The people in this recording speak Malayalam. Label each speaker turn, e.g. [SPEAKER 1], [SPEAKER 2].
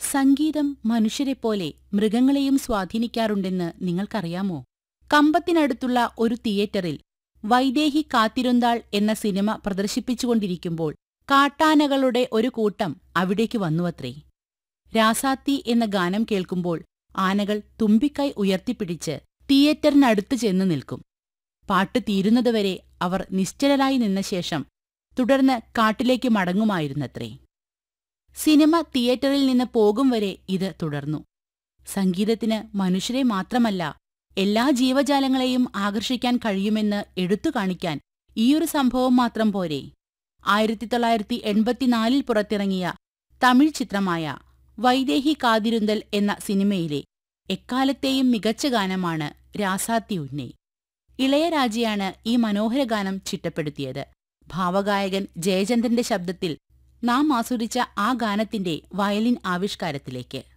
[SPEAKER 1] സംഗീതം മനുഷ്യരെപ്പോലെ മൃഗങ്ങളെയും സ്വാധീനിക്കാറുണ്ടെന്ന് നിങ്ങൾക്കറിയാമോ കമ്പത്തിനടുത്തുള്ള ഒരു തിയേറ്ററിൽ വൈദേഹി കാത്തിരുന്നാൾ എന്ന സിനിമ പ്രദർശിപ്പിച്ചുകൊണ്ടിരിക്കുമ്പോൾ കാട്ടാനകളുടെ ഒരു കൂട്ടം അവിടേക്ക് വന്നുവത്രേ രാസാത്തി എന്ന ഗാനം കേൾക്കുമ്പോൾ ആനകൾ തുമ്പിക്കൈ ഉയർത്തിപ്പിടിച്ച് തിയേറ്ററിനടുത്ത് ചെന്ന് നിൽക്കും പാട്ട് തീരുന്നതുവരെ അവർ നിശ്ചലരായി നിന്ന ശേഷം തുടർന്ന് കാട്ടിലേക്ക് മടങ്ങുമായിരുന്നത്രേ സിനിമ തിയേറ്ററിൽ നിന്ന് പോകും വരെ ഇത് തുടർന്നു സംഗീതത്തിന് മനുഷ്യരെ മാത്രമല്ല എല്ലാ ജീവജാലങ്ങളെയും ആകർഷിക്കാൻ കഴിയുമെന്ന് എടുത്തു കാണിക്കാൻ ഈയൊരു സംഭവം മാത്രം പോരെ ആയിരത്തി തൊള്ളായിരത്തി എൺപത്തിനാലിൽ പുറത്തിറങ്ങിയ തമിഴ് ചിത്രമായ വൈദേഹി കാതിരുന്തൽ എന്ന സിനിമയിലെ എക്കാലത്തെയും മികച്ച ഗാനമാണ് രാസാത്തി ഉന്നേ ഇളയരാജയാണ് ഈ മനോഹര ഗാനം ചിട്ടപ്പെടുത്തിയത് ഭാവഗായകൻ ജയചന്ദ്രന്റെ ശബ്ദത്തിൽ നാം ആസ്വദിച്ച ആ ഗാനത്തിന്റെ വയലിൻ ആവിഷ്കാരത്തിലേക്ക്